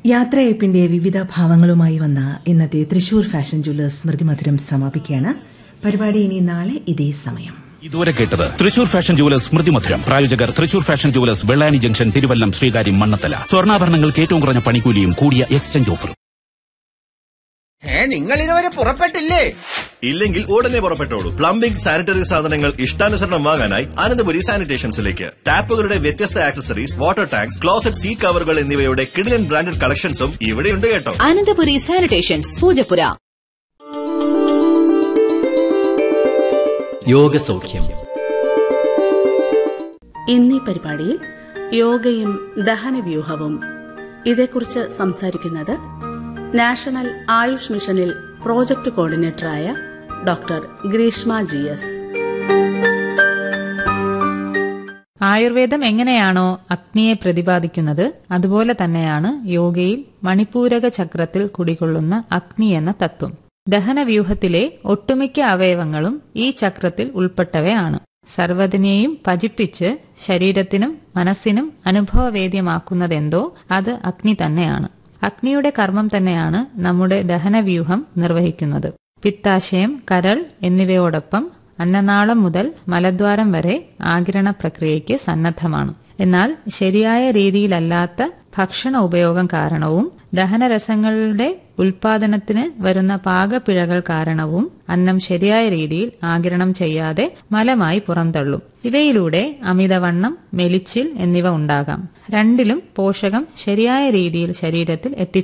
യാത്രയപ്പിന്റെ വിവിധ ഭാവങ്ങളുമായി വന്ന ഇന്നത്തെ തൃശൂർ ഫാഷൻ ജ്വല്ലേഴ്സ് സ്മൃതി മധുരം സമാപിക്കുകയാണ് പരിപാടി ഇനി നാളെ ഇതേ സമയം ഇതുവരെ കേട്ടത് തൃശൂർ ഫാഷൻ ജുവലേഴ്സ് സ്മൃതി മധുരം പ്രായോജകർ Thrissur fashion jewellers Vellani junction Thiruvallam Sreekaryam Mannanthala സ്വർണ്ണാഭരണങ്ങൾക്ക് ഏറ്റവും കുറഞ്ഞ പണിക്കൂലിയും കൂടിയ എക്സ്ചേഞ്ച് ഓഫറും ഏ നിങ്ങൾ ഇതുവരെ പുറപ്പെട്ടില്ലേ ഇല്ലെങ്കിൽ ഉടനെ പുറപ്പെട്ടോളൂ പ്ലംബിംഗ് സാനിറ്ററി സാധനങ്ങൾ ഇഷ്ടാനുസരണം വാങ്ങാനായി അനന്തപുരി സാനിറ്റേഷൻസിലേക്ക് ടാപ്പുകളുടെ വ്യത്യസ്ത accessories water tanks closet seat കവറുകൾ എന്നിവയുടെ കിടിലൻ ബ്രാൻഡഡ് കളക്ഷൻസും ഇവിടെയുണ്ട് കേട്ടോ അനന്തപുരി സാനിറ്റേഷൻസ് പൂജപ്പുര യോഗസൗഖ്യം ഇന്നീ പരിപാടിയിൽ യോഗയും ദഹനവ്യൂഹവും ഇതേക്കുറിച്ച് സംസാരിക്കുന്നത് നാഷണൽ ആയുഷ് മിഷനിൽ പ്രോജക്ട് കോർഡിനേറ്ററായ ഡോക്ടർ ഗ്രീഷ്മ ജി എസ് ആയുർവേദം എങ്ങനെയാണോ അഗ്നിയെ പ്രതിപാദിക്കുന്നത് അതുപോലെ തന്നെയാണ് യോഗയിൽ മണിപൂരക ചക്രത്തിൽ കുടികൊള്ളുന്ന അഗ്നി എന്ന തത്വം ദഹനവ്യൂഹത്തിലെ ഒട്ടുമിക്ക അവയവങ്ങളും ഈ ചക്രത്തിൽ ഉൾപ്പെട്ടവയാണ് സർവ്വതിനെയും പജിപ്പിച്ച് ശരീരത്തിനും മനസ്സിനും അനുഭവവേദ്യമാക്കുന്നതെന്തോ അത് അഗ്നി തന്നെയാണ് അഗ്നിയുടെ കർമ്മം തന്നെയാണ് നമ്മുടെ ദഹനവ്യൂഹം നിർവഹിക്കുന്നത് പിത്താശയം കരൾ എന്നിവയോടൊപ്പം അന്നനാളം മുതൽ മലദ്വാരം വരെ ആകിരണ പ്രക്രിയയ്ക്ക് സന്നദ്ധമാണ് എന്നാൽ ശരിയായ രീതിയിലല്ലാത്ത ഭക്ഷണ ഉപയോഗം കാരണവും ദഹനരസങ്ങളുടെ ഉൽപാദനത്തിന് വരുന്ന പാകപ്പിഴകൾ കാരണവും അന്നം ശരിയായ രീതിയിൽ ആകിരണം ചെയ്യാതെ മലമായി പുറന്തള്ളും ഇവയിലൂടെ അമിതവണ്ണം മെലിച്ചിൽ എന്നിവ ഉണ്ടാകാം രണ്ടിലും പോഷകം ശരിയായ രീതിയിൽ ശരീരത്തിൽ എത്തിച്ചേരും